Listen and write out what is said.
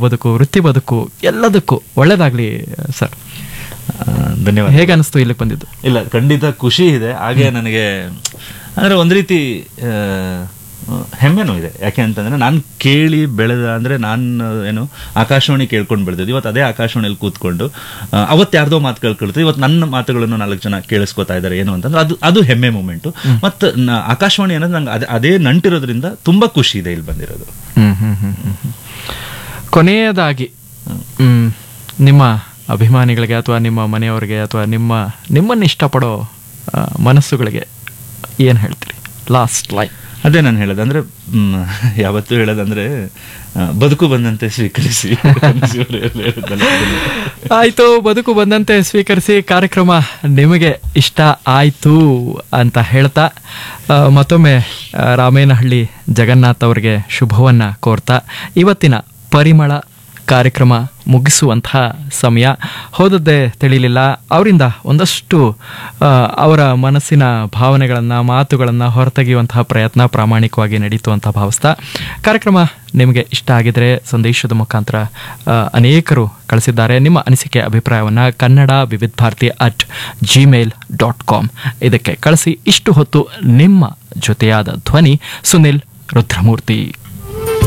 ಬದುಕು ವೃತ್ತಿ ಬದುಕು ಎಲ್ಲದಕ್ಕೂ ಒಳ್ಳೇದಾಗ್ಲಿ ಸರ್ ಆ, ಧನ್ಯವಾದ ಹೇಗೆ ಅನಿಸ್ತು ಇಲ್ಲಿಗೆ ಬಂದಿದ್ದು ಇಲ್ಲ ಖಂಡಿತ ಖುಷಿ ಇದೆ ಹಾಗೆ ನನಗೆ ಅಂದ್ರೆ ಒಂದ್ ರೀತಿ ಆ, ಹೆಮ್ಮೆನೂ ಇದೆ ಯಾಕೆ ಅಂತಂದ್ರೆ ನಾನು ಕೇಳಿ ಬೆಳೆದ ಅಂದ್ರೆ ನಾನು ಏನು ಆಕಾಶವಾಣಿ ಕೇಳ್ಕೊಂಡು ಬೆಳೆದಿದ್ದು ಇವತ್ತು ಅದೇ ಆಕಾಶವಾಣಿಯಲ್ಲಿ ಕೂತ್ಕೊಂಡು ಆ, ಅವತ್ತು ಯಾರ್ದೋ ಮಾತುಗಳು ಕೇಳ್ತೀವಿ ಇವತ್ತು ನನ್ನ ಮಾತುಗಳನ್ನು ನಾಲ್ಕು ಜನ ಕೇಳಿಸ್ಕೊತಾ ಇದ್ದಾರೆ ಏನು ಅಂತಂದ್ರೆ ಅದು ಅದು ಹೆಮ್ಮೆ ಮೂಮೆಂಟು ಮತ್ತು ನ- ಆಕಾಶವಾಣಿ ಅನ್ನೋದು ನಂಗೆ ಅದೇ ಅದೇ ನಂಟಿರೋದ್ರಿಂದ ತುಂಬಾ ಖುಷಿ ಇದೆ ಇಲ್ಲಿ ಬಂದಿರೋದು ಹ್ಮ್ ಹ್ಮ್ ಹ್ಮ್ ಹ್ಮ್ ಹ್ಮ್. ಕೊನೆಯದಾಗಿ ಹ್ಮ್, ನಿಮ್ಮ ಅಭಿಮಾನಿಗಳಿಗೆ ಅಥವಾ ನಿಮ್ಮ ಮನೆಯವರಿಗೆ ಅಥವಾ ನಿಮ್ಮ ನಿಮ್ಮನ್ನು ಇಷ್ಟಪಡೋ ಆ, ಮನಸ್ಸುಗಳಿಗೆ ಏನು ಹೇಳ್ತೀರಿ ಲಾಸ್ಟ್ ಲೈನ್ ಅದೇ ನಾನು ಹೇಳೋದು ಅಂದ್ರೆ ಮ್, ಯಾವತ್ತೂ ಹೇಳೋದಂದ್ರೆ ಆ, ಬದುಕು ಬಂದಂತೆ ಸ್ವೀಕರಿಸಿ ಶಿವರು ಹೇಳಿದ್ದಲ್ಲ ಅದನ್ನ. ಆಯ್ತು ಬದುಕು ಬಂದಂತೆ ಸ್ವೀಕರಿಸಿ ಕಾರ್ಯಕ್ರಮ ನಿಮಗೆ ಇಷ್ಟ ಆಯ್ತು ಅಂತ ಹೇಳ್ತಾ ಆ, ಮತ್ತೊಮ್ಮೆ ಆ, ರಾಮೇನಹಳ್ಳಿ ಜಗನ್ನಾಥ್ ಅವರಿಗೆ ಶುಭವನ್ನ ಕೋರ್ತಾ ಇವತ್ತಿನ ಪರಿಮಳ ಕಾರ್ಯಕ್ರಮ ಮುಗಿಸುವಂತಹ ಸಮಯ ಹೋದದ್ದೇ ತಿಳಿಲಿಲ್ಲ ಅವರಿಂದ ಒಂದಷ್ಟು ಆ, ಅವರ ಮನಸ್ಸಿನ ಭಾವನೆಗಳನ್ನು ಮಾತುಗಳನ್ನು ಹೊರತೆಗೆಯುವಂತಹ ಪ್ರಯತ್ನ ಪ್ರಾಮಾಣಿಕವಾಗಿ ನಡೀತು ಅಂತ ಭಾವಿಸ್ತಾ ಕಾರ್ಯಕ್ರಮ ನಿಮಗೆ ಇಷ್ಟ ಆಗಿದ್ರೆ ಸಂದೇಶದ ಮುಖಾಂತರ ಆ, ಅನೇಕರು ಕಳಿಸಿದ್ದಾರೆ ನಿಮ್ಮ ಅನಿಸಿಕೆ ಅಭಿಪ್ರಾಯವನ್ನು Kannada Vividh Bharati at Gmail dot com ಇದಕ್ಕೆ ಕಳಿಸಿ ಇಷ್ಟು ಹೊತ್ತು ನಿಮ್ಮ ಜೊತೆಯಾದ ಧ್ವನಿ ಸುನಿಲ್ ರುದ್ರಮೂರ್ತಿ